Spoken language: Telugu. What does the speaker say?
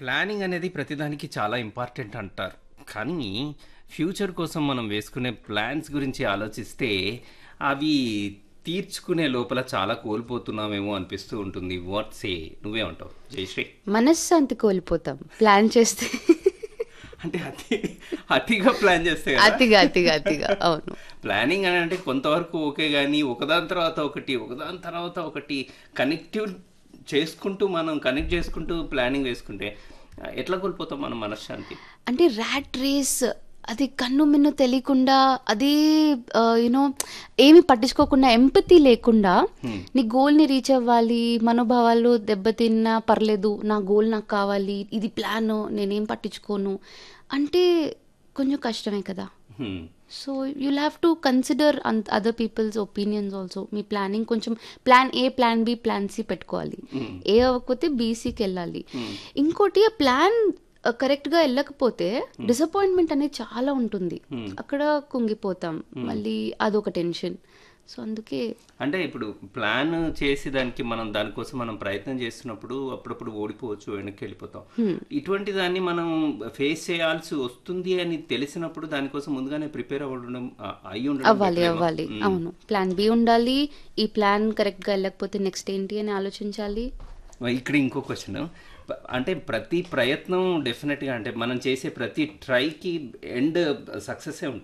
ప్లానింగ్ అనేది ప్రతిదానికి చాలా ఇంపార్టెంట్ అంటారు కానీ ఫ్యూచర్ కోసం మనం వేసుకునే ప్లాన్స్ గురించి ఆలోచిస్తే అవి తీర్చుకునే లోపల చాలా కోల్పోతున్నామేమో అనిపిస్తూ ఉంటుంది వాట్ సే నువ్వే ఉంటావు జయశ్రీ మనశ్శాంతి కోల్పోతాం ప్లాన్ చేస్తే అంటే అతి అతిగా ప్లాన్ చేస్తే కదా అతిగా అతిగా అతిగా అవును ప్లానింగ్ అని అంటే కొంతవరకు ఓకే కానీ ఒకదాని తర్వాత ఒకటి ఒకదాని తర్వాత ఒకటి కనెక్టివ్ చేసుకుంటూ మనం కనెక్ట్ చేసుకుంటూ ప్లానింగ్ వేసుకుంటే ఎట్లా కోల్పోతాం మనం మనశ్శాంతి అంటే ర్యాట్ రేస్ అది కన్ను మిన్ను తెలియకుండా అది యూనో ఏమి పట్టించుకోకుండా ఎంపతి లేకుండా నీ గోల్ని రీచ్ అవ్వాలి మనోభావాలు దెబ్బతిన్నా పర్లేదు నా గోల్ నాకు కావాలి ఇది ప్లాన్ నేనేం పట్టించుకోను అంటే కొంచెం కష్టమే కదా hmm. So you'll have to consider other people's opinions also మీ ప్లానింగ్ కొంచెం plan A plan B plan C పెట్టుకోవాలి ఏ అవ్వకపోతే బీసీకి వెళ్ళాలి ఇంకోటి ఆ ప్లాన్ కరెక్ట్గా వెళ్ళకపోతే డిసప్పాయింట్మెంట్ అనేది చాలా ఉంటుంది అక్కడ కుంగిపోతాం మళ్ళీ అదొక టెన్షన్ సో అందుకే అంటే ఇప్పుడు ప్లాన్ చేసి దానికి మనం దానికోసం మనం ప్రయత్నం చేస్తున్నప్పుడు అప్పుడప్పుడు ఓడిపోవచ్చు వెనక్కి వెళ్ళిపోతాం ఇటువంటి దాన్ని మనం ఫేస్ చేయాల్సి వస్తుంది అని తెలిసినప్పుడు దానికోసం ముందుగానే ప్రిపేర్ అవ్వడం ఆ- అయి ఉండడం అవ్వాలి better ఏమో. అవ్వాలి అవును ప్లాన్ బి ఉండాలి ఈ ప్లాన్ కరెక్ట్గా వెళ్ళకపోతే నెక్స్ట్ ఏంటి అని ఆలోచించాలి ఇక్కడ ఇంకో క్వశ్చన్ అంటే ప్రతి ప్రయత్నం డెఫినెట్గా అంటే మనం చేసే ప్రతి ట్రైకి ఎండ్ సక్సెస్ ఉంటుంది